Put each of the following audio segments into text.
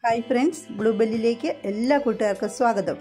hi friends ബ്ലൂബെല്ലിലേക്ക് എല്ലാ കൂട്ടുകാർക്കും സ്വാഗതം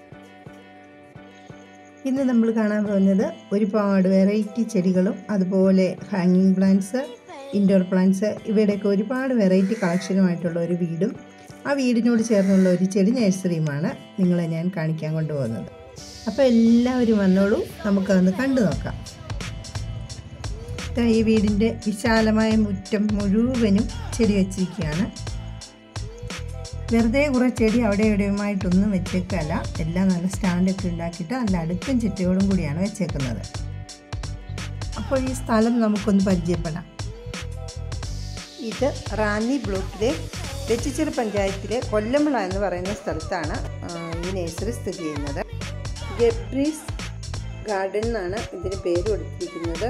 ഇന്ന് നമ്മൾ കാണാൻ പോകുന്നത് ഒരുപാട് വെറൈറ്റി ചെടികളും അതുപോലെ ഹാങ്ങിങ് പ്ലാന്റ്സ് ഇൻഡോർ പ്ലാന്റ്സ് ഇവയുടെയൊക്കെ ഒരുപാട് വെറൈറ്റി കളക്ഷനുമായിട്ടുള്ള ഒരു വീടും ആ വീടിനോട് ചേർന്നുള്ള ഒരു ചെടി നഴ്സറിയുമാണ് നിങ്ങളെ ഞാൻ കാണിക്കാൻ കൊണ്ടുപോകുന്നത് അപ്പോൾ എല്ലാവരും വന്നോളൂ നമുക്കതൊന്ന് കണ്ടു നോക്കാം ദാ ഈ വീടിൻ്റെ വിശാലമായ മുറ്റം മുഴുവനും ചെടി വെച്ചിരിക്കുകയാണ് വെറുതെ കുറേ ചെടി അവിടെ ഇവിടെയുമായിട്ടൊന്നും വെച്ചേക്കല്ല എല്ലാം നല്ല സ്റ്റാൻഡൊക്കെ ഉണ്ടാക്കിയിട്ട് നല്ല അടുക്കും ചിട്ടയോടും കൂടിയാണ് വെച്ചേക്കുന്നത് അപ്പോൾ ഈ സ്ഥലം നമുക്കൊന്ന് പരിചയപ്പെടാം ഇത് റാന്നി ബ്ലോക്കിലെ വെച്ചിച്ചിറ പഞ്ചായത്തിലെ കൊല്ലമ്പള എന്ന് പറയുന്ന സ്ഥലത്താണ് ഈ നഴ്സറി സ്ഥിതി ചെയ്യുന്നത് ഗബ്രീസ് ഗാർഡൻ എന്നാണ് ഇതിന് പേര് കൊടുത്തിരിക്കുന്നത്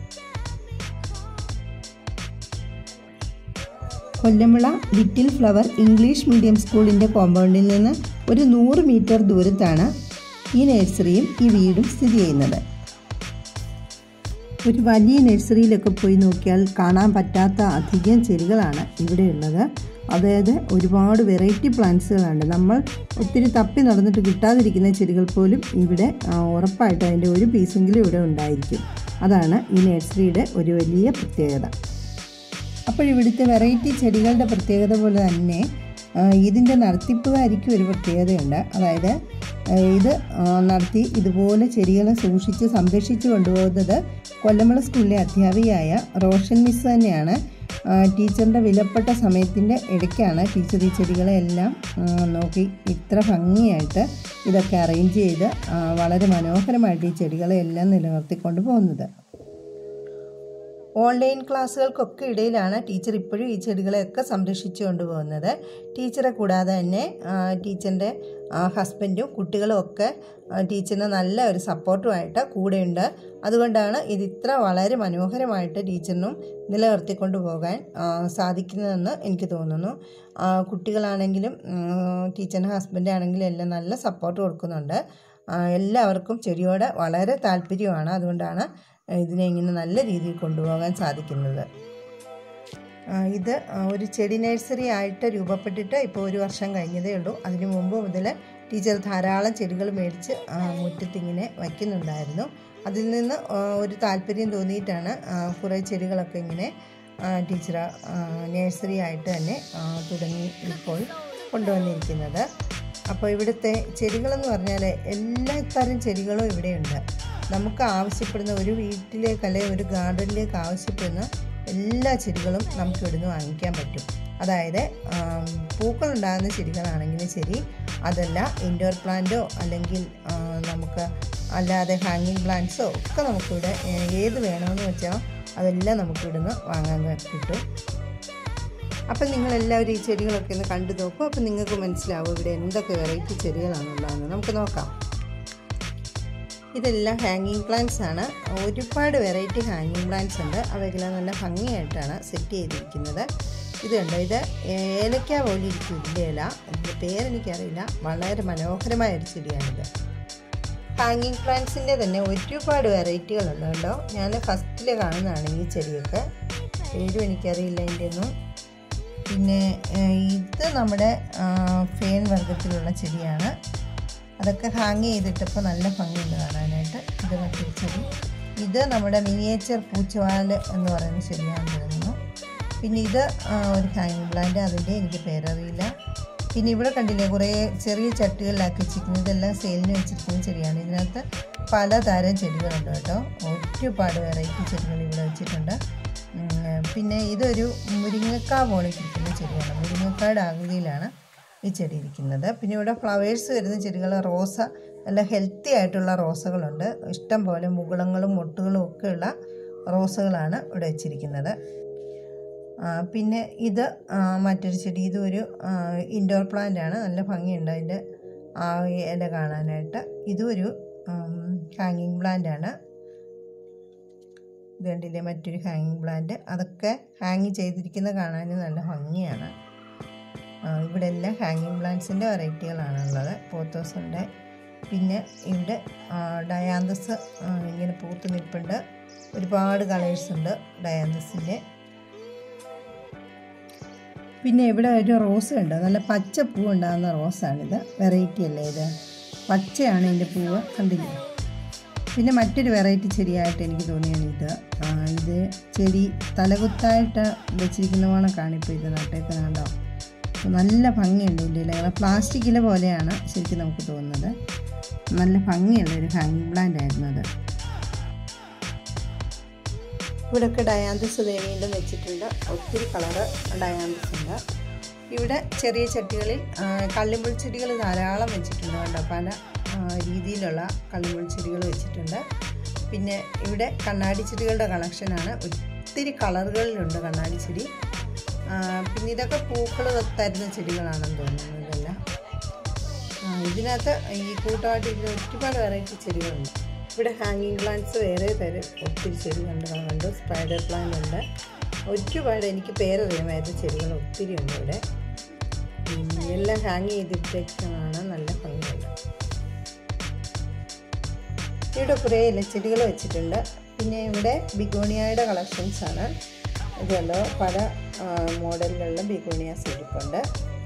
Kollamula little flower English medium സ്കൂളിൻ്റെ കോമ്പൗണ്ടിൽ നിന്ന് ഒരു നൂറ് മീറ്റർ ദൂരത്താണ് ഈ നഴ്സറിയും ഈ വീടും സ്ഥിതി ചെയ്യുന്നത് ഒരു വലിയ നഴ്സറിയിലൊക്കെ പോയി നോക്കിയാൽ കാണാൻ പറ്റാത്ത അധികം ചെടികളാണ് ഇവിടെയുള്ളത് അതായത് ഒരുപാട് വെറൈറ്റി പ്ലാന്റ്സുകളുണ്ട് നമ്മൾ ഒത്തിരി തപ്പി നടന്നിട്ട് കിട്ടാതിരിക്കുന്ന ചെടികൾ പോലും ഇവിടെ ഉറപ്പായിട്ട് അതിൻ്റെ ഒരു പീസെങ്കിലും ഇവിടെ ഉണ്ടായിരിക്കും അതാണ് ഈ നഴ്സറിയുടെ ഒരു വലിയ പ്രത്യേകത അപ്പോൾ ഇവിടുത്തെ വെറൈറ്റി ചെടികളുടെ പ്രത്യേകത പോലെ തന്നെ ഇതിൻ്റെ നടത്തിപ്പുകാരിക്കും ഒരു പ്രത്യേകതയുണ്ട് അതായത് ഇത് നടത്തി ഇതുപോലെ ചെടികളെ സൂക്ഷിച്ച് സംരക്ഷിച്ച് കൊണ്ടുപോകുന്നത് കൊല്ലമള സ്കൂളിലെ അധ്യാപികയായ റോഷൻ മിസ് തന്നെയാണ് ടീച്ചറിൻ്റെ വിലപ്പെട്ട സമയത്തിൻ്റെ ഇടയ്ക്കാണ് ടീച്ചർ ഈ ചെടികളെ എല്ലാം നോക്കി ഇത്ര ഭംഗിയായിട്ട് ഇതൊക്കെ അറേഞ്ച് ചെയ്ത് വളരെ മനോഹരമായിട്ട് ഈ ചെടികളെ എല്ലാം നിലനിർത്തിക്കൊണ്ട് പോകുന്നത് ഓൺലൈൻ ക്ലാസ്സുകൾക്കൊക്കെ ഇടയിലാണ് ടീച്ചർ ഇപ്പോഴും ഈ ചെടികളെയൊക്കെ സംരക്ഷിച്ചു കൊണ്ടുപോകുന്നത് ടീച്ചറെ കൂടാതെ തന്നെ ടീച്ചറിൻ്റെ ഹസ്ബൻഡും കുട്ടികളും ഒക്കെ ടീച്ചറിന് നല്ല ഒരു സപ്പോർട്ടുമായിട്ട് കൂടെയുണ്ട് അതുകൊണ്ടാണ് ഇത് ഇത്ര വളരെ മനോഹരമായിട്ട് ടീച്ചറിനും നിലനിർത്തിക്കൊണ്ടു പോകാൻ സാധിക്കുന്നതെന്ന് എനിക്ക് തോന്നുന്നു കുട്ടികളാണെങ്കിലും ടീച്ചറിൻ്റെ ഹസ്ബൻഡ് ആണെങ്കിലും എല്ലാം നല്ല സപ്പോർട്ട് കൊടുക്കുന്നുണ്ട് എല്ലാവർക്കും ചെടിയോട് വളരെ താല്പര്യമാണ് അതുകൊണ്ടാണ് ഇതിനെ ഇങ്ങനെ നല്ല രീതിയിൽ കൊണ്ടുപോകാൻ സാധിക്കുന്നത് ഇത് ഒരു ചെടി നഴ്സറി ആയിട്ട് രൂപപ്പെട്ടിട്ട് ഇപ്പോൾ ഒരു വർഷം കഴിഞ്ഞതേ ഉള്ളൂ അതിനു മുമ്പ് മുതൽ ടീച്ചർ ധാരാളം ചെടികൾ മേടിച്ച് മുറ്റത്തിങ്ങനെ വയ്ക്കുന്നുണ്ടായിരുന്നു അതിൽ നിന്ന് ഒരു താല്പര്യം തോന്നിയിട്ടാണ് കുറേ ചെടികളൊക്കെ ഇങ്ങനെ ടീച്ചർ നഴ്സറി ആയിട്ട് തന്നെ തുടങ്ങി ഇപ്പോൾ കൊണ്ടുവന്നിരിക്കുന്നത് അപ്പോൾ ഇവിടുത്തെ ചെടികളെന്ന് പറഞ്ഞാൽ എല്ലാ തരം ചെടികളും ഇവിടെയുണ്ട് നമുക്ക് ആവശ്യപ്പെടുന്ന ഒരു വീട്ടിലേക്ക് അല്ലെങ്കിൽ ഒരു ഗാർഡനിലേക്ക് ആവശ്യപ്പെടുന്ന എല്ലാ ചെടികളും നമുക്ക് ഇവിടുന്ന് വാങ്ങിക്കാൻ പറ്റും അതായത് പൂക്കൾ ഉണ്ടാകുന്ന ചെടികളാണെങ്കിലും ശരി അതല്ല ഇൻഡോർ പ്ലാന്റോ അല്ലെങ്കിൽ നമുക്ക് അല്ലാതെ ഹാങ്ങിങ് പ്ലാന്റ്സോ ഒക്കെ നമുക്കിവിടെ ഏത് വേണമെന്ന് വെച്ചാൽ അതെല്ലാം നമുക്കിവിടുന്ന് വാങ്ങാൻ കിട്ടും അപ്പം നിങ്ങളെല്ലാവരും ഈ ചെടികളൊക്കെ ഒന്ന് കണ്ടു നോക്കും അപ്പം നിങ്ങൾക്ക് മനസ്സിലാവും ഇവിടെ എന്തൊക്കെ വെറൈറ്റി ചെടികളാണുള്ളതെന്ന് നമുക്ക് നോക്കാം ഇതെല്ലാം ഹാങ്ങിങ് പ്ലാന്റ്സ് ആണ് ഒരുപാട് വെറൈറ്റി ഹാങ്ങിങ് പ്ലാന്റ്സ് ഉണ്ട് അവയെല്ലാം നല്ല ഭംഗിയായിട്ടാണ് സെറ്റ് ചെയ്തിരിക്കുന്നത് ഇത് കണ്ടോ ഇത് ഏലക്ക പോലെ ഇരിക്കും ഇതിൻ്റെ ഇല ഇതിൻ്റെ പേരെനിക്കറിയില്ല വളരെ മനോഹരമായ ഒരു ചെടിയാണിത് ഹാങ്ങിങ് പ്ലാന്റ്സിൻ്റെ തന്നെ ഒരുപാട് വെറൈറ്റികളുണ്ട് കേട്ടോ ഞാൻ ഫസ്റ്റിൽ കാണുന്നതാണ് ഈ ചെടിയൊക്കെ പേരും എനിക്കറിയില്ല അതിൻ്റെ ഒന്നും പിന്നെ ഇത് നമ്മുടെ ഫേൻ വർഗത്തിലുള്ള ചെടിയാണ് അതൊക്കെ ഹാങ് ചെയ്തിട്ടപ്പോൾ നല്ല ഭംഗിയുണ്ട് കാണാനായിട്ട് ഇത് മറ്റൊരു ചെടി ഇത് നമ്മുടെ മിനിയേച്ചർ പൂച്ചവാൽ എന്ന് പറയുന്ന ചെടിയാണെന്ന് തോന്നുന്നു പിന്നെ ഇത് ഒരു ഹാങ്ങിങ് പ്ലാന്റ് അതിൻ്റെ എനിക്ക് പേരറിയില്ല പിന്നെ ഇവിടെ കണ്ടില്ലേ കുറേ ചെറിയ ചട്ടികളിലാക്കി വെച്ചിരിക്കുന്നത് ഇതെല്ലാം സെയിലിന് വെച്ചിരിക്കുന്ന ചെടിയാണ് ഇതിനകത്ത് പലതരം ചെടികളുണ്ട് കേട്ടോ ഒരുപാട് വെറൈറ്റി ചെടികൾ ഇവിടെ വെച്ചിട്ടുണ്ട് പിന്നെ ഇതൊരു മുരിങ്ങക്ക പോളിരിക്കുന്ന ചെടിയാണ് മുരിങ്ങക്കാട് ആകൃതിയിലാണ് ഈ ചെടി ഇരിക്കുന്നത് പിന്നെ ഇവിടെ ഫ്ലവേഴ്സ് വരുന്ന ചെടികൾ റോസ നല്ല ഹെൽത്തി ആയിട്ടുള്ള റോസകളുണ്ട് ഇഷ്ടം പോലെ മുകുളങ്ങളും മൊട്ടുകളും ഒക്കെയുള്ള റോസകളാണ് ഇവിടെ വെച്ചിരിക്കുന്നത് പിന്നെ ഇത് മറ്റൊരു ചെടി ഇതൊരു ഇൻഡോർ പ്ലാന്റ് ആണ് നല്ല ഭംഗിയുണ്ട് അതിൻ്റെ ആ ഇല കാണാനായിട്ട് ഇതും ഒരു ഹാങ്ങിങ് പ്ലാന്റ് ആണ് ഇത് കണ്ടില്ലേ മറ്റൊരു ഹാങ്ങിങ് പ്ലാന്റ് അതൊക്കെ ഹാങ് ചെയ്തിരിക്കുന്ന കാണാൻ നല്ല ഭംഗിയാണ് ഇവിടെ എല്ലാം ഹാങ്ങിങ് പ്ലാന്റ്സിൻ്റെ വെറൈറ്റികളാണുള്ളത് പോത്തോസ് ഉണ്ട് പിന്നെ ഇവിടെ ഡയാന്തസ് ഇങ്ങനെ പൂത്ത് നിൽപ്പുണ്ട് ഒരുപാട് കളേഴ്സ് ഉണ്ട് ഡയാന്തസിൻ്റെ പിന്നെ ഇവിടെ ഒരു റോസ് ഉണ്ട് നല്ല പച്ച പൂവ് ഉണ്ടാകുന്ന റോസാണിത് വെറൈറ്റി അല്ലേ ഇത് പച്ചയാണ് ഇതിൻ്റെ പൂവ് കണ്ടില്ലേ പിന്നെ മറ്റൊരു വെറൈറ്റി ചെടിയായിട്ട് എനിക്ക് തോന്നിയാണ് ഇത് ആ, ഇത് ചെടി തലകുത്തായിട്ട് വെച്ചിരിക്കുന്ന കണക്കാണ് ഇപ്പോൾ ഇത് നട്ടേക്കുന്നത് കണ്ടോ അപ്പോൾ നല്ല ഭംഗിയുണ്ട് ഇതിൻ്റെ ഇലകൾ പ്ലാസ്റ്റിക്കിലെ പോലെയാണ് ശരിക്കും നമുക്ക് തോന്നുന്നത് നല്ല ഭംഗിയുള്ള ഒരു ഹാങ്ങിങ് പ്ലാന്റ് ആയിരുന്നു അത് ഇവിടെയൊക്കെ ഡയാന്തസ് വീണ്ടും വെച്ചിട്ടുണ്ട് ഒത്തിരി കളറ് ഡയാന്തസ് ഉണ്ട് ഇവിടെ ചെറിയ ചട്ടികളിൽ ആ, കള്ളിമുൾ ചെടികൾ ധാരാളം വെച്ചിട്ടുണ്ട് കേട്ടോ പല ആ, രീതിയിലുള്ള കള്ളിമുൾ ചെടികൾ വെച്ചിട്ടുണ്ട് പിന്നെ ഇവിടെ കണ്ണാടി ചെടികളുടെ കളക്ഷനാണ് ഒത്തിരി കളറുകളിലുണ്ട് കണ്ണാടി ചെടി ആ, പിന്നെ ഇതൊക്കെ പൂക്കൾ തരുന്ന ചെടികളാണെന്ന് തോന്നുന്നു ഇതെല്ലാം ആ, ഇതിനകത്ത് ഈ കൂട്ടമായിട്ട് ഇതിൽ ഒരുപാട് വെറൈറ്റി ചെടികളുണ്ട് ഇവിടെ ഹാങ്ങിങ് പ്ലാന്റ്സ് വേറെ തരം ഒത്തിരി ചെടികളുണ്ട് കണ്ടു സ്പൈഡർ പ്ലാന്റ് ഉണ്ട് ഒരുപാട് എനിക്ക് പേരറിയാമായിരുന്ന ചെടികൾ ഒത്തിരി ഉണ്ട് ഇവിടെ ഉം, എല്ലാം ഹാങ് ചെയ്തിട്ടേക്കുന്നതാണ് നല്ല ഭംഗിയുണ്ട് ഇവിടെ കുറേ ഇലച്ചെടികൾ വെച്ചിട്ടുണ്ട് പിന്നെ ഇവിടെ ബിഗോണിയയുടെ കളക്ഷൻസ് ആണ് ഇതുണ്ടോ പല മോഡലിലുള്ള ബിഗോണിയാസ് ഇരിപ്പുണ്ട്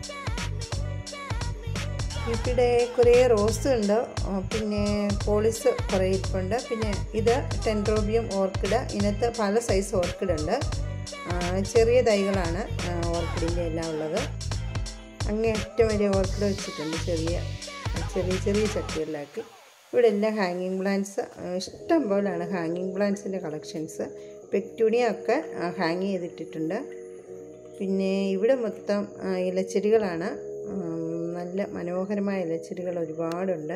ഇവിടെ കുറേ റോസ് ഉണ്ട് ആ, പിന്നെ പോളിസ് കുറേ ഇരിപ്പുണ്ട് പിന്നെ ഇത് ടെൻഡ്രോബിയം ഓർക്കിഡ് ഇതിനകത്ത് പല സൈസ് ഓർക്കിഡ് ഉണ്ട് ആ, ചെറിയ തൈകളാണ് ആ, ഓർക്കിഡിൻ്റെ എല്ലാം ഉള്ളത് അങ്ങേ ഏറ്റവും വലിയ ഓർക്കിഡ് വെച്ചിട്ടുണ്ട് ചെറിയ ചെറിയ ചെറിയ ചട്ടികളിലാക്കി ഇവിടെ എല്ലാം ഹാങ്ങിങ് പ്ലാന്റ്സ് ഇഷ്ടം പോലെയാണ് ഹാങ്ങിങ് പ്ലാന്റ്സിൻ്റെ കളക്ഷൻസ് പെക്ടൂണിയ ഒക്കെ ഹാങ് ചെയ്തിട്ടിട്ടുണ്ട് പിന്നെ ഇവിടെ മൊത്തം ആ, ഇലച്ചെടികളാണ് ഉം, നല്ല മനോഹരമായ ഇലച്ചെടികൾ ഒരുപാടുണ്ട്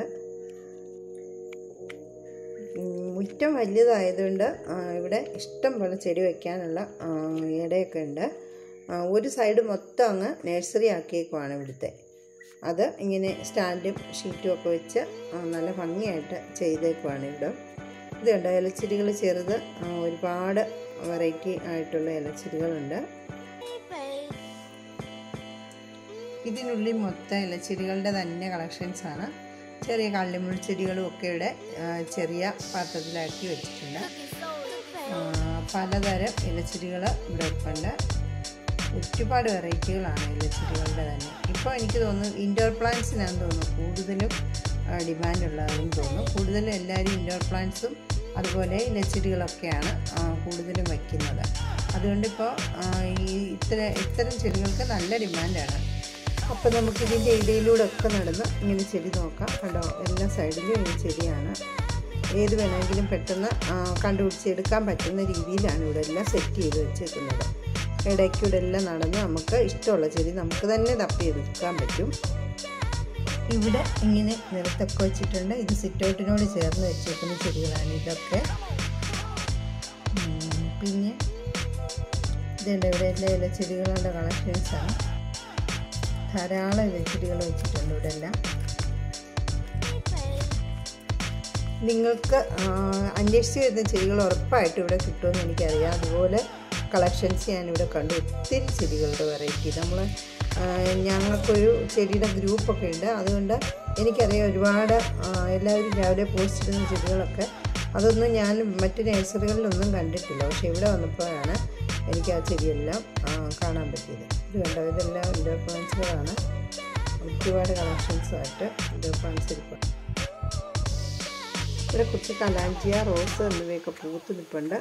ഉം, മുറ്റം വലിയതായതുകൊണ്ട് ആ, ഇവിടെ ഇഷ്ടം പോലെ ചെടി വയ്ക്കാനുള്ള ആ, ഇടയൊക്കെ ഉണ്ട് ആ, ഒരു സൈഡ് മൊത്തം അങ്ങ് നഴ്സറി ആക്കിയേക്കുവാണ് ഇവിടുത്തെ അത് ഇങ്ങനെ സ്റ്റാൻഡും ഷീറ്റും ഒക്കെ വെച്ച് ആ, നല്ല ഭംഗിയായിട്ട് ചെയ്തേക്കുവാണ് ഇവിടെ ഇത് കണ്ടോ ഇലച്ചെടികൾ ചെറുത് ആ, ഒരുപാട് വെറൈറ്റി ആയിട്ടുള്ള ഇലച്ചെടികളുണ്ട് ഇതിനുള്ളിൽ മൊത്തം ഇലച്ചെടികളുടെ തന്നെ കളക്ഷൻസ് ആണ് ചെറിയ കള്ളിമുൾ ചെടികളും ഒക്കെ ഇവിടെ ആ, ചെറിയ പാത്രത്തിലാക്കി വെച്ചിട്ടുണ്ട് ആ, പലതരം ഇലച്ചെടികൾ ഇവിടെ ഉണ്ട് ഒരുപാട് വെറൈറ്റികളാണ് ഇലച്ചെടികളുടെ തന്നെ ഇപ്പോൾ എനിക്ക് തോന്നുന്നു ഇൻഡോർ പ്ലാന്റ്സിനാണെന്ന് തോന്നുന്നു കൂടുതലും ഡിമാൻഡ് ഉള്ളതെന്ന് തോന്നുന്നു കൂടുതലും എല്ലാവരും ഇൻഡോർ പ്ലാന്റ്സും അതുപോലെ ഇലച്ചെടികളൊക്കെയാണ് ആ, കൂടുതലും വയ്ക്കുന്നത് അതുകൊണ്ടിപ്പോൾ ഈ ഇത്തര ഇത്തരം ചെടികൾക്ക് നല്ല ഡിമാൻഡാണ് അപ്പോൾ നമുക്ക് ഇതിൻ്റെ ഇടയിലൂടെ ഒക്കെ നടന്ന് ഇങ്ങനെ ചെടി നോക്കാം കണ്ടോ എല്ലാ സൈഡിലും ഈ ചെടിയാണ് ഏത് വേണമെങ്കിലും പെട്ടെന്ന് ആ, കണ്ടുപിടിച്ചെടുക്കാൻ പറ്റുന്ന രീതിയിലാണ് ഇവിടെ എല്ലാം സെറ്റ് ചെയ്ത് വെച്ചേക്കുന്നത് ഇടയ്ക്കൂടെ എല്ലാം നടന്ന് നമുക്ക് ഇഷ്ടമുള്ള ചെടി നമുക്ക് തന്നെ തപ്പിയെടുക്കാൻ പറ്റും ഇവിടെ ഇങ്ങനെ നിലത്തൊക്കെ വെച്ചിട്ടുണ്ട് ഇത് സിറ്റൗട്ടിനോട് ചേർന്ന് വെച്ചേക്കുന്ന ചെടികളാണ് ഇതൊക്കെ ഉം, പിന്നെ ഇതുണ്ട് ഇവിടെ എല്ലാ ഇലച്ചെടികളുടെ കളക്ഷൻസാണ് ധാരാളം ഇലച്ചെടികൾ വെച്ചിട്ടുണ്ട് ഇവിടെ എല്ലാം നിങ്ങൾക്ക് ആ, അന്വേഷിച്ച് വരുന്ന ചെടികൾ ഉറപ്പായിട്ടും ഇവിടെ കിട്ടുമെന്ന് എനിക്കറിയാം അതുപോലെ കളക്ഷൻസ് ഞാനിവിടെ കണ്ടു ഒത്തിരി ചെടികളുടെ വെറൈറ്റി നമ്മൾ ഞങ്ങൾക്കൊരു ചെടിയുടെ ഗ്രൂപ്പൊക്കെ ഉണ്ട് അതുകൊണ്ട് എനിക്കറിയാം ഒരുപാട് ആ, എല്ലാവരും രാവിലെ പോസ്റ്റ് ഇടുന്ന ചെടികളൊക്കെ അതൊന്നും ഞാൻ മറ്റ് നഴ്സറികളിലൊന്നും കണ്ടിട്ടില്ല പക്ഷേ ഇവിടെ വന്നപ്പോഴാണ് എനിക്ക് ആ ചെടിയെല്ലാം ആ, കാണാൻ പറ്റിയത് ഇത് കണ്ടോ ഇതെല്ലാം ഇൻഡോർ പ്ലാന്റ്സുകളാണ് ഒരുപാട് കളക്ഷൻസുമായിട്ട് ഇൻഡോർ പ്ലാന്റ്സ് ഇരിപ്പുണ്ട് ഇവിടെ കുറച്ച് കലാഞ്ചിയ റോസ് എന്നിവയൊക്കെ പൂത്ത് നിൽപ്പുണ്ട്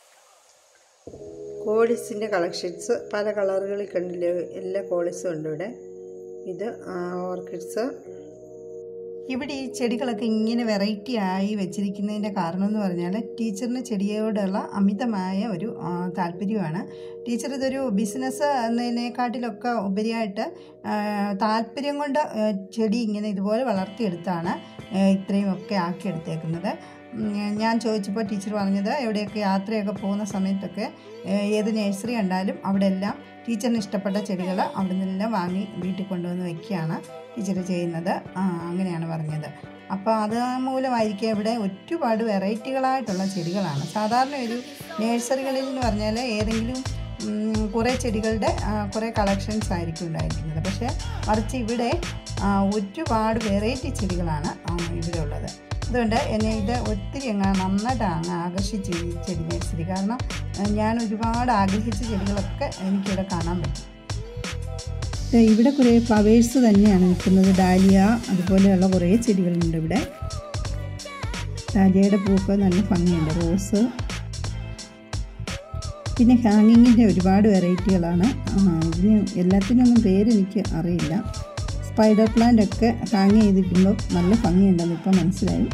കോളിസിൻ്റെ കളക്ഷൻസ് പല കളറുകളിൽ കണ്ടില്ലേ എല്ലാ കോളിസും ഉണ്ട് ഇവിടെ ഇത് ഓർക്കിഡ്സ് ഇവിടെ ഈ ചെടികളൊക്കെ ഇങ്ങനെ വെറൈറ്റി ആയി വെച്ചിരിക്കുന്നതിൻ്റെ കാരണം എന്ന് പറഞ്ഞാൽ ടീച്ചറിന് ചെടിയോടുള്ള അമിതമായ ഒരു ആ, താല്പര്യമാണ് ടീച്ചർ ഇതൊരു ബിസിനസ് എന്നതിനെക്കാട്ടിലൊക്കെ ഉപരിയായിട്ട് ആ, താല്പര്യം കൊണ്ട് ആ, ചെടി ഇങ്ങനെ ഇതുപോലെ വളർത്തിയെടുത്താണ് ആ, ഇത്രയും ഒക്കെ ആക്കിയെടുത്തേക്കുന്നത് ഉം, ഞാൻ ചോദിച്ചപ്പോൾ ടീച്ചർ പറഞ്ഞത് എവിടെയൊക്കെ യാത്രയൊക്കെ പോകുന്ന സമയത്തൊക്കെ ആ, ഏത് നഴ്സറി കണ്ടാലും അവിടെ എല്ലാം ടീച്ചറിന് ഇഷ്ടപ്പെട്ട ചെടികൾ അവിടെ നിന്നെല്ലാം വാങ്ങി വീട്ടിൽ കൊണ്ടുവന്ന് വയ്ക്കുകയാണ് ടീച്ചർ ചെയ്യുന്നത് ആ, അങ്ങനെയാണ് പറഞ്ഞത് അപ്പോൾ അത് മൂലമായിരിക്കും ഇവിടെ ഒരുപാട് വെറൈറ്റികളായിട്ടുള്ള ചെടികളാണ് സാധാരണ ഒരു നഴ്സറികളിൽ എന്ന് പറഞ്ഞാൽ ഏതെങ്കിലും ഉം, കുറേ ചെടികളുടെ ആ, കുറേ കളക്ഷൻസ് ആയിരിക്കും ഉണ്ടായിരിക്കുന്നത് പക്ഷേ മറിച്ച് ഇവിടെ ആ, ഒരുപാട് വെറൈറ്റി ചെടികളാണ് ആ, ഇവിടെ ഉള്ളത് അതുകൊണ്ട് എന്നെ ഇത് ഒത്തിരി അങ്ങ് നന്നായിട്ട് അങ്ങ് ആകർഷിച്ചു ഈ ചെടി നഴ്സറി കാരണം ആ, ഞാൻ ഒരുപാട് ആഗ്രഹിച്ച ചെടികളൊക്കെ എനിക്കിവിടെ കാണാൻ പറ്റും ദേ ഇവിടെ കുറേ ഫ്ലവേഴ്സ് തന്നെയാണ് നിൽക്കുന്നത് ഡാലിയ അതുപോലെയുള്ള കുറേ ചെടികളുണ്ട് ഇവിടെ ഡാലിയയുടെ പൂക്കൾ നല്ല ഭംഗിയുണ്ട് റോസ് പിന്നെ ഹാങ്ങിങ്ങിൻ്റെ ഒരുപാട് വെറൈറ്റികളാണ് ആ, ഇതിന് എല്ലാത്തിനൊന്നും പേരെനിക്ക് അറിയില്ല സ്പൈഡർ പ്ലാന്റ് ഒക്കെ ഹാങ് ചെയ്തിരിക്കുമ്പോൾ നല്ല ഭംഗിയുണ്ടെന്ന് ഇപ്പം മനസ്സിലായി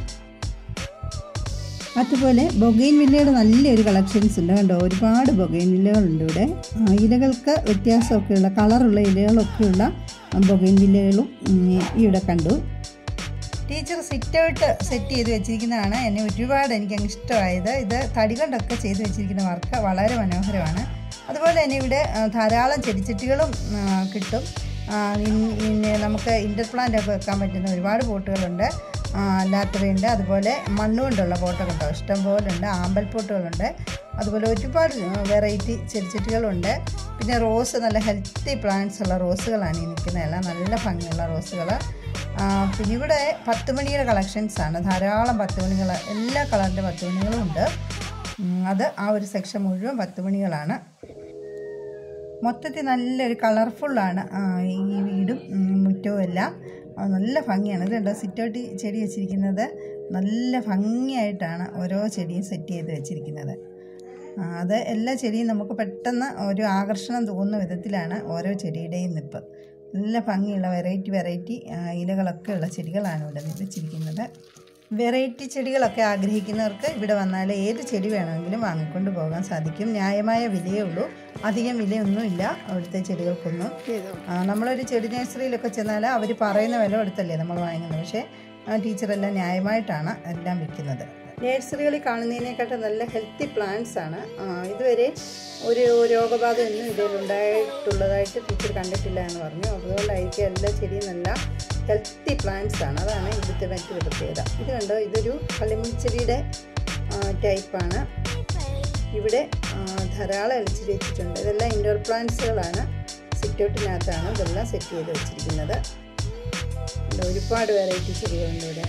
അതുപോലെ ബൊഗൈൻ വില്ലയുടെ നല്ലൊരു കളക്ഷൻസ് ഉണ്ട് കണ്ടോ ഒരുപാട് ബൊഗൈൻ വില്ലകളുണ്ട് ഇവിടെ ആ, ഇലകൾക്ക് വ്യത്യാസമൊക്കെയുള്ള കളറുള്ള ഇലകളൊക്കെയുള്ള ബൊഗൈൻ വില്ലകളും ഉം, ഇവിടെ കണ്ടു ടീച്ചർ സിറ്റ് ഔട്ട് സെറ്റ് ചെയ്ത് വെച്ചിരിക്കുന്നതാണ് എന്നെ ഒരുപാട് എനിക്ക് അങ്ങ് ഇഷ്ടമായത് ഇത് തടി കൊണ്ടൊക്കെ ചെയ്ത് വെച്ചിരിക്കുന്ന വർക്ക് വളരെ മനോഹരമാണ് അതുപോലെ തന്നെ ഇവിടെ ആ, ധാരാളം ചെടിച്ചട്ടികളും ആ, കിട്ടും ആ, ഇൻ- പിന്നെ നമുക്ക് ഇൻ്റർ പ്ലാന്റ് ഒക്കെ വെക്കാൻ പറ്റുന്ന ഒരുപാട് പോട്ടുകളുണ്ട് ആ, അല്ലാത്തവയുണ്ട് അതുപോലെ മണ്ണുകൊണ്ടുള്ള പോട്ടൊക്കെ ഉണ്ടോ ഇഷ്ടം പോലെ ഉണ്ട് ആമ്പൽ പോട്ടുകളുണ്ട് അതുപോലെ ഒരുപാട് വെറൈറ്റി ചെടിച്ചട്ടികളുണ്ട് പിന്നെ റോസ് നല്ല ഹെൽത്തി പ്ലാന്റ്സ് ഉള്ള റോസുകളാണ് ഈ നിൽക്കുന്നതെല്ലാം നല്ല ഭംഗിയുള്ള റോസുകൾ ആ, പിന്നെ ഇവിടെ പത്ത് മണിയുടെ കളക്ഷൻസ് ആണ് ധാരാളം പത്ത് മണികൾ എല്ലാ കളറിൻ്റെ പത്ത് മണികളും ഉണ്ട് ഉം, അത് ആ ഒരു സെക്ഷൻ മുഴുവൻ പത്ത് മണികളാണ് മൊത്തത്തിൽ നല്ലൊരു കളർഫുള്ളാണ് ഈ വീടും ഉം, മുറ്റവും എല്ലാം ആ, നല്ല ഭംഗിയാണ് ഇത് കണ്ടോ സിറ്റൗട്ടി ചെടി വെച്ചിരിക്കുന്നത് നല്ല ഭംഗിയായിട്ടാണ് ഓരോ ചെടിയും സെറ്റ് ചെയ്ത് വെച്ചിരിക്കുന്നത് ആ, അത് എല്ലാ ചെടിയും നമുക്ക് പെട്ടെന്ന് ഒരു ആകർഷണം തോന്നുന്ന വിധത്തിലാണ് ഓരോ ചെടിയുടെയും നിപ്പ് നല്ല ഭംഗിയുള്ള വെറൈറ്റി വെറൈറ്റി ഇലകളൊക്കെ ഉള്ള ചെടികളാണ് ഇവിടെ വെച്ചിരിക്കുന്നത് വെറൈറ്റി ചെടികളൊക്കെ ആഗ്രഹിക്കുന്നവർക്ക് ഇവിടെ വന്നാൽ ഏത് ചെടി വേണമെങ്കിലും വാങ്ങിക്കൊണ്ട് പോകാൻ സാധിക്കും ന്യായമായ വിലയേ ഉള്ളൂ അധികം വിലയൊന്നുമില്ല അവിടുത്തെ ചെടികൾക്കൊന്നും ആ, നമ്മളൊരു ചെടി നഴ്സറിയിലൊക്കെ ചെന്നാൽ അവർ പറയുന്ന വില കൊടുത്തല്ലേ നമ്മൾ വാങ്ങുന്നത് പക്ഷേ ആ ടീച്ചറെല്ലാം ന്യായമായിട്ടാണ് എല്ലാം വിൽക്കുന്നത് നഴ്സറികളിൽ കാണുന്നതിനെക്കാട്ടും നല്ല ഹെൽത്തി പ്ലാന്റ്സ് ആണ് ആ, ഇതുവരെ ഒരു രോഗബാധയൊന്നും ഇതിൽ ഉണ്ടായിട്ടുള്ളതായിട്ട് ടീച്ചർ കണ്ടിട്ടില്ല എന്ന് പറഞ്ഞു അതുകൊണ്ടായിരിക്കും എല്ലാ ചെടിയും നല്ല ഹെൽത്തി പ്ലാന്റ്സ് ആണ് അതാണ് ഇവിടുത്തെ മറ്റൊരു പ്രത്യേകത ഇത് കണ്ടോ ഇതൊരു കളിമുൾച്ചെടിയുടെ ടൈപ്പാണ് ഇവിടെ ആ, ധാരാളം ഇലച്ചിരി വെച്ചിട്ടുണ്ട് ഇതെല്ലാം ഇൻഡോർ പ്ലാന്റ്സുകളാണ് സിറ്റൗട്ടിനകത്താണ് ഇതെല്ലാം സെറ്റ് ചെയ്ത് വെച്ചിരിക്കുന്നത് ഇവിടെ ഒരുപാട് വെറൈറ്റി ചെടികളുണ്ട് ഇവിടെ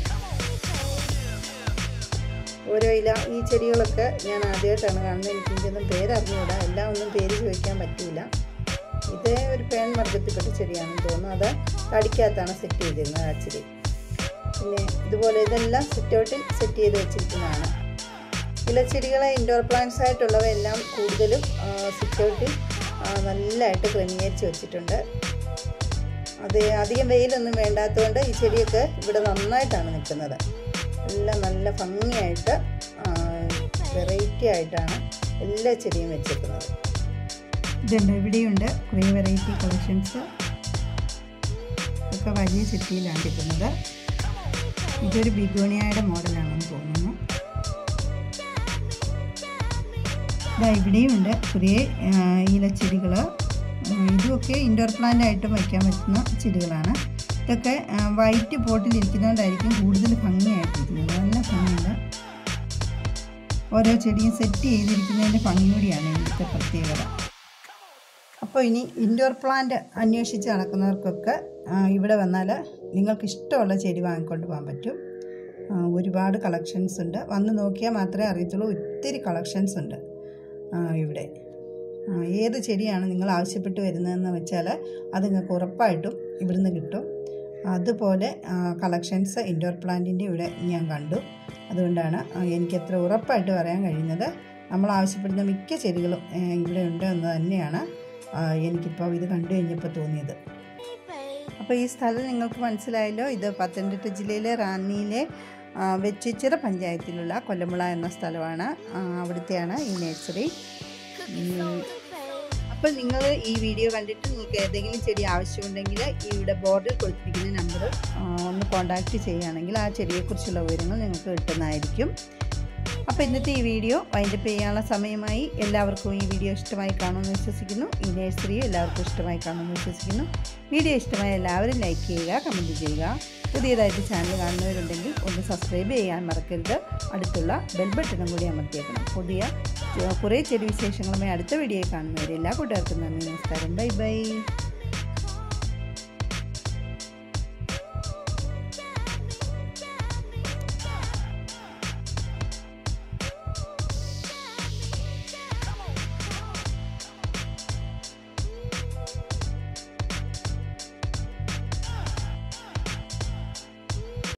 ഓരോ ഇല ഈ ചെടികളൊക്കെ ഞാൻ ആദ്യമായിട്ടാണ് കാണുന്നത് എനിക്ക് എനിക്കൊന്നും പേരറിഞ്ഞൂടാ എല്ലാം ഒന്നും പേര് ചോദിക്കാൻ പറ്റില്ല ഇത് ഒരു പേൻ വർഗത്തിൽപ്പെട്ട ചെടിയാണെന്ന് തോന്നുന്നു അത് തടിക്കകത്താണ് സെറ്റ് ചെയ്തിരുന്നത് ആ ചെടി പിന്നെ ഇതുപോലെ ഇതെല്ലാം സിറ്റൗട്ടിൽ സെറ്റ് ചെയ്ത് വെച്ചിരിക്കുന്നതാണ് ഇലച്ചെടികളെ ഇൻഡോർ പ്ലാന്റ്സ് ആയിട്ടുള്ളവയെല്ലാം കൂടുതലും സിറ്റൗട്ടിൽ നല്ലതായിട്ട് ക്രമീകരിച്ച് വെച്ചിട്ടുണ്ട് അത് അധികം വെയിലൊന്നും വേണ്ടാത്തതുകൊണ്ട് ഈ ചെടിയൊക്കെ ഇവിടെ നന്നായിട്ടാണ് നിൽക്കുന്നത് എല്ലാം നല്ല ഭംഗിയായിട്ട് വെറൈറ്റി ആയിട്ടാണ് എല്ലാ ചെടിയും വെച്ചിരിക്കുന്നത് ഇതുണ്ട് ഇവിടെയുണ്ട് കുറേ വെറൈറ്റി കളക്ഷൻസ് ഒക്കെ വലിയ ചെട്ടിയിലാണ് കിട്ടുന്നത് ഇതൊരു ബിഗോണിയയുടെ മോഡലാണെന്ന് തോന്നുന്നു ഇതാ ഇവിടെയുണ്ട് കുറേ ഇലച്ചെടികൾ ഇതുമൊക്കെ ഇൻഡോർ പ്ലാന്റ് ആയിട്ടും വയ്ക്കാൻ പറ്റുന്ന ചെടികളാണ് ഇതൊക്കെ വൈറ്റ് പോട്ടിലിരിക്കുന്നതുകൊണ്ടായിരിക്കും കൂടുതൽ ഭംഗിയായിട്ടിരിക്കുന്നത് നല്ല ഭംഗിയുണ്ട് ഓരോ ചെടിയും സെറ്റ് ചെയ്തിരിക്കുന്നതിൻ്റെ ഭംഗി കൂടിയാണ് ഇവിടുത്തെ പ്രത്യേകത അപ്പോൾ ഇനി ഇൻഡോർ പ്ലാന്റ് അന്വേഷിച്ച് നടക്കുന്നവർക്കൊക്കെ ആ, ഇവിടെ വന്നാൽ നിങ്ങൾക്ക് ഇഷ്ടമുള്ള ചെടി വാങ്ങിക്കൊണ്ട് പോകാൻ പറ്റും ആ, ഒരുപാട് കളക്ഷൻസ് ഉണ്ട് വന്ന് നോക്കിയാൽ മാത്രമേ അറിയത്തുള്ളൂ ഒത്തിരി കളക്ഷൻസ് ഉണ്ട് ആ, ഇവിടെ ആ, ഏത് ചെടിയാണ് നിങ്ങൾ ആവശ്യപ്പെട്ട് വരുന്നതെന്ന് വെച്ചാൽ അത് നിങ്ങൾക്ക് ഉറപ്പായിട്ടും ഇവിടുന്ന് കിട്ടും അതുപോലെ കളക്ഷൻസ് ഇൻഡോർ പ്ലാന്റിൻ്റെ ഇവിടെ ഞാൻ കണ്ടു അതുകൊണ്ടാണ് ആ, എനിക്ക് എത്ര ഉറപ്പായിട്ട് പറയാൻ കഴിയുന്നത് നമ്മൾ ആവശ്യപ്പെടുന്ന മിക്ക ചെടികളും ആ, ഇവിടെ ഉണ്ട് എന്ന് തന്നെയാണ് ആ, എനിക്കിപ്പോൾ ഇത് കണ്ടു കഴിഞ്ഞപ്പോൾ തോന്നിയത് അപ്പോൾ ഈ സ്ഥലം നിങ്ങൾക്ക് മനസ്സിലായല്ലോ ഇത് പത്തനംതിട്ട ജില്ലയിലെ റാന്നിയിലെ ആ, വെച്ചിച്ചിറ പഞ്ചായത്തിലുള്ള കൊല്ലമുള എന്ന സ്ഥലമാണ് ആ, അവിടുത്തെയാണ് ഈ നഴ്സറി ഉം, അപ്പോൾ നിങ്ങൾ ഈ വീഡിയോ കണ്ടിട്ട് നിങ്ങൾക്ക് ഏതെങ്കിലും ചെടി ആവശ്യമുണ്ടെങ്കിൽ ഇവിടെ ബോർഡിൽ കൊടുത്തിരിക്കുന്ന നമ്പർ ഒന്ന് കോൺടാക്റ്റ് ചെയ്യുകയാണെങ്കിൽ ആ ചെടിയെക്കുറിച്ചുള്ള വിവരങ്ങൾ നിങ്ങൾക്ക് കിട്ടുന്നതായിരിക്കും അപ്പോൾ ഇന്നത്തെ ഈ വീഡിയോ വൈൻഡപ്പ് ചെയ്യാനുള്ള സമയമായി എല്ലാവർക്കും ഈ വീഡിയോ ഇഷ്ടമായി കാണുമെന്ന് വിശ്വസിക്കുന്നു ഈ നഴ്സറിയും എല്ലാവർക്കും ഇഷ്ടമായി കാണുമെന്ന് വിശ്വസിക്കുന്നു വീഡിയോ ഇഷ്ടമായ എല്ലാവരും ലൈക്ക് ചെയ്യുക കമൻറ്റ് ചെയ്യുക പുതിയതായിട്ട് ചാനൽ കാണുന്നവരുണ്ടെങ്കിൽ ഒന്ന് സബ്സ്ക്രൈബ് ചെയ്യാൻ മറക്കരുത് അടുത്തുള്ള ബെൽ ബട്ടണും കൂടി അമർത്തിയേക്കണം പുതിയ ചെ- കുറേ ചെടി വിശേഷങ്ങളുമായി അടുത്ത വീഡിയോയിൽ കാണുന്നവരെ എല്ലാ കൂട്ടുകാർക്കും നന്ദി നമസ്കാരം ബൈ ബൈ